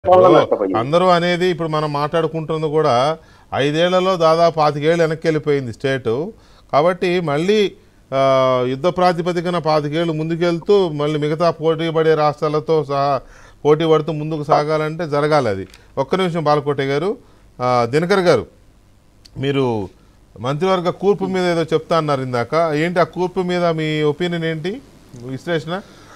వల్ల ఇప్పుడు నష్టపోయింది అందరూ అనేది ఇప్పుడు మనం మాట్లాడుకుంటున్నది కూడా ఐదేళ్లలో దాదాపు పాతికేళ్ళు వెనక్కి వెళ్ళిపోయింది స్టేటు కాబట్టి మళ్ళీ ఆ, యుద్ధ ప్రాతిపదికన పాతికేళ్ళు ముందుకెళ్తూ మళ్ళీ మిగతా పోటీ పడే రాష్ట్రాలతో సహా పోటీ పడుతూ ముందుకు సాగాలంటే జరగాలి అది ఒక్క నిమిషం బాలకోట గారు ఆ, దినకర్ గారు మీరు మంత్రివర్గ కూర్పు మీద ఏదో చెప్తా అన్నారు ఇందాక ఏంటి ఆ కూర్పు మీద మీ ఒపీనియన్ ఏంటి విశ్లేషణ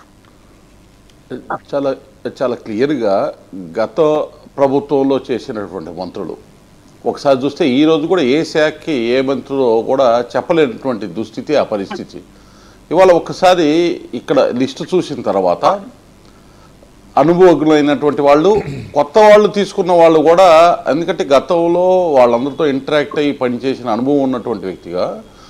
చాలా చాలా క్లియర్గా గత ప్రభుత్వంలో చేసినటువంటి మంత్రులు ఒకసారి చూస్తే ఈ రోజు కూడా ఏ శాఖకి ఏ మంత్రులో కూడా చెప్పలేనటువంటి దుస్థితి ఆ పరిస్థితి ఇవాళ ఒక్కసారి ఇక్కడ లిస్టు చూసిన తర్వాత అనుభవజ్ఞులైనటువంటి వాళ్ళు కొత్త వాళ్ళు తీసుకున్న వాళ్ళు కూడా ఎందుకంటే గతంలో వాళ్ళందరితో ఇంటరాక్ట్ అయ్యి పనిచేసిన అనుభవం ఉన్నటువంటి వ్యక్తిగా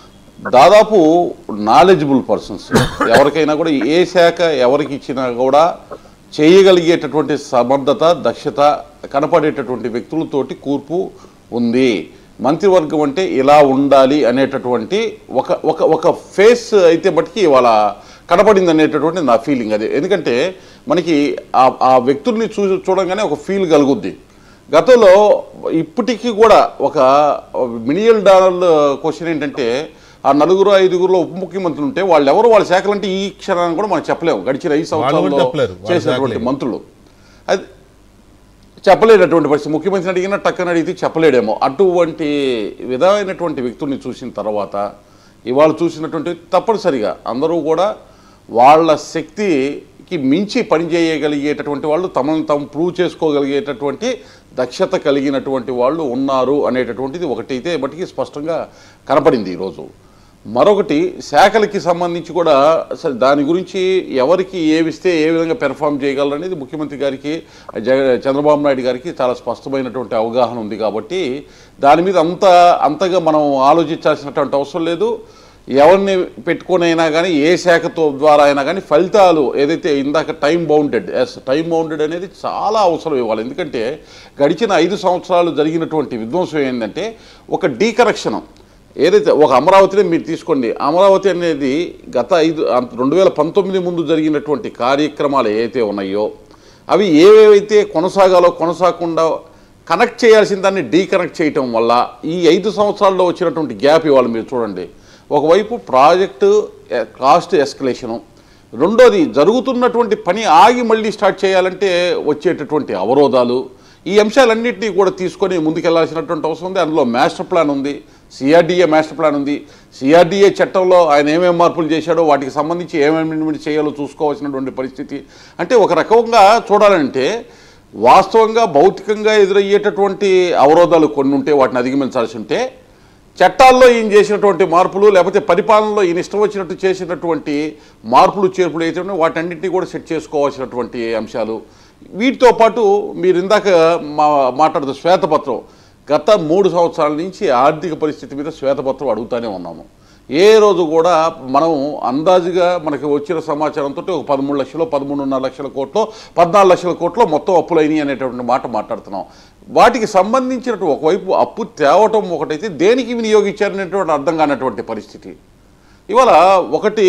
దాదాపు నాలెడ్జబుల్ పర్సన్స్ ఎవరికైనా కూడా ఏ శాఖ ఎవరికి ఇచ్చినా కూడా చేయగలిగేటటువంటి సమర్థత దక్షత కనపడేటటువంటి వ్యక్తులతోటి కూర్పు ఉంది మంత్రివర్గం అంటే ఇలా ఉండాలి అనేటటువంటి ఒక ఒక ఒక ఫేస్ అయితే బట్టికి ఇవాళ కనపడింది అనేటటువంటి నా ఫీలింగ్ అది ఎందుకంటే మనకి ఆ ఆ వ్యక్తుల్ని చూ చూడంగానే ఒక ఫీల్ కలుగుద్ది గతంలో ఇప్పటికీ కూడా ఒక మిలియన్ డాలర్ క్వశ్చన్ ఏంటంటే ఆ నలుగురు ఐదుగురులో ఉప ముఖ్యమంత్రులు ఉంటే వాళ్ళు ఎవరు వాళ్ళ శాఖలు అంటే ఈ క్షణాన్ని కూడా మనం చెప్పలేము గడిచిన ఐదు వాళ్ళు కూడా సంవత్సరాల్లో చెప్పలేరు. వాళ్ళ చేసినటువంటి శాఖలే. మంత్రులు అది చెప్పలేనటువంటి పరిస్థితి ముఖ్యమంత్రిని అడిగినా టక్కన అడిగితే చెప్పలేడేమో అటువంటి విధమైనటువంటి వ్యక్తుల్ని చూసిన తర్వాత ఇవాళ చూసినటువంటి తప్పనిసరిగా అందరూ కూడా వాళ్ళ శక్తికి మించి పనిచేయగలిగేటటువంటి వాళ్ళు తమను తాము ప్రూవ్ చేసుకోగలిగేటటువంటి దక్షత కలిగినటువంటి వాళ్ళు ఉన్నారు అనేటటువంటిది ఒకటైతే బట్టికి స్పష్టంగా కనపడింది ఈరోజు మరొకటి శాఖలకి సంబంధించి కూడా అసలు దాని గురించి ఎవరికి ఏవిస్తే ఏ విధంగా పెర్ఫామ్ చేయగలరు అనేది ముఖ్యమంత్రి గారికి జగ చంద్రబాబు నాయుడు గారికి చాలా స్పష్టమైనటువంటి అవగాహన ఉంది కాబట్టి దాని మీద అంత అంతగా మనం ఆలోచించాల్సినటువంటి అవసరం లేదు ఎవరిని పెట్టుకొని అయినా కానీ ఏ శాఖతో ద్వారా అయినా కానీ ఫలితాలు ఏదైతే ఇందాక time bounded yes time bounded అనేది చాలా అవసరం ఇవ్వాలి ఎందుకంటే గడిచిన ఐదు సంవత్సరాలు జరిగినటువంటి విధ్వంసం ఏంటంటే ఒక డీకరెక్షన్ ఏదైతే ఒక అమరావతిని మీరు తీసుకోండి అమరావతి అనేది గత ఐదు రెండు వేల పంతొమ్మిది ముందు జరిగినటువంటి కార్యక్రమాలు ఏవైతే ఉన్నాయో అవి ఏవేవైతే కొనసాగాలో కొనసాగకుండా కనెక్ట్ చేయాల్సిన దాన్ని డీకనెక్ట్ చేయటం వల్ల ఈ ఐదు సంవత్సరాల్లో వచ్చినటువంటి గ్యాప్ ఇవాళ మీరు చూడండి ఒకవైపు ప్రాజెక్టు ఎ- కాస్ట్ ఎస్కలేషను రెండోది జరుగుతున్నటువంటి పని ఆగి మళ్ళీ స్టార్ట్ చేయాలంటే వచ్చేటటువంటి అవరోధాలు ఈ అంశాలన్నింటినీ కూడా తీసుకొని ముందుకెళ్లాల్సినటువంటి అవసరం ఉంది అందులో మాస్టర్ ప్లాన్ ఉంది సిఆర్డీఏ మాస్టర్ ప్లాన్ ఉంది సిఆర్డీఏ చట్టంలో ఆయన ఏమేమి మార్పులు చేశాడో వాటికి సంబంధించి ఏమేమి అమెండ్మెంట్ చేయాలో చూసుకోవాల్సినటువంటి పరిస్థితి అంటే ఒక రకంగా చూడాలంటే వాస్తవంగా భౌతికంగా ఎదురయ్యేటటువంటి అవరోధాలు కొన్ని ఉంటే వాటిని అధిగమించాల్సి ఉంటే చట్టాల్లో ఈయన చేసినటువంటి మార్పులు లేకపోతే పరిపాలనలో ఈయన ఇష్టం వచ్చినట్టు చేసినటువంటి మార్పులు చేర్పులు అయితే ఉన్నాయో వాటన్నింటినీ కూడా సెట్ చేసుకోవాల్సినటువంటి అంశాలు వీటితో పాటు మీరు ఇందాక మా మాట్లాడుతూ శ్వేతపత్రం గత మూడు సంవత్సరాల నుంచి ఆర్థిక పరిస్థితి మీద శ్వేతపత్రం అడుగుతానే ఉన్నాము ఏ రోజు కూడా మనం అందాజుగా మనకి వచ్చిన సమాచారంతో ఒక పదమూడు లక్షలు పదమూడున్నర లక్షల కోట్లు పద్నాలుగు లక్షల కోట్లు మొత్తం అప్పులైనవి అనేటువంటి మాట మాట్లాడుతున్నాం వాటికి సంబంధించినటువంటి ఒకవైపు అప్పు తేవటం ఒకటైతే దేనికి వినియోగించారనేటువంటి అర్థం కానటువంటి పరిస్థితి ఇవాళ ఒకటి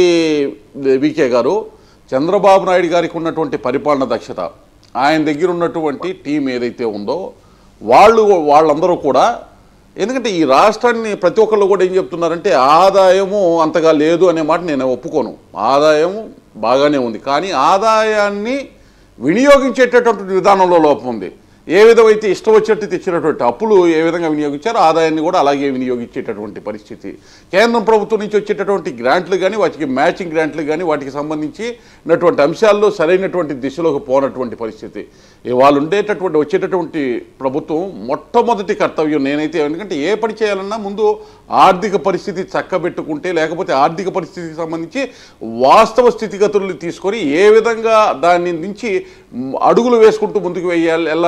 వికే గారు చంద్రబాబు నాయుడు గారికి ఉన్నటువంటి పరిపాలన దక్షత ఆయన దగ్గర ఉన్నటువంటి టీం ఏదైతే ఉందో వాళ్ళు వాళ్ళందరూ కూడా ఎందుకంటే ఈ రాష్ట్రాన్ని ప్రతి ఒక్కళ్ళు కూడా ఏం చెప్తున్నారంటే ఆదాయము అంతగా లేదు అనే మాట నేను ఒప్పుకోను ఆదాయం బాగానే ఉంది కానీ ఆదాయాన్ని వినియోగించేటటువంటి విధానంలో లోపం ఉంది ఏ విధమైతే ఇష్టం వచ్చినట్టు తెచ్చినటువంటి అప్పులు ఏ విధంగా వినియోగించారో ఆదాయాన్ని కూడా అలాగే వినియోగించేటటువంటి పరిస్థితి కేంద్రం ప్రభుత్వం నుంచి వచ్చేటటువంటి గ్రాంట్లు కానీ వాటికి మ్యాచింగ్ గ్రాంట్లు కానీ వాటికి సంబంధించినటువంటి అంశాల్లో సరైనటువంటి దిశలోకి పోనటువంటి పరిస్థితి ఇవాళ ఉండేటటువంటి వచ్చేటటువంటి ప్రభుత్వం మొట్టమొదటి కర్తవ్యం నేనైతే ఎందుకంటే ఏ పని చేయాలన్నా ముందు ఆర్థిక పరిస్థితి చక్కబెట్టుకుంటే లేకపోతే ఆర్థిక పరిస్థితికి సంబంధించి వాస్తవ స్థితిగతుల్ని తీసుకొని ఏ విధంగా దాని నుంచి మ్, అడుగులు వేసుకుంటూ ముందుకు వెయ్యాలి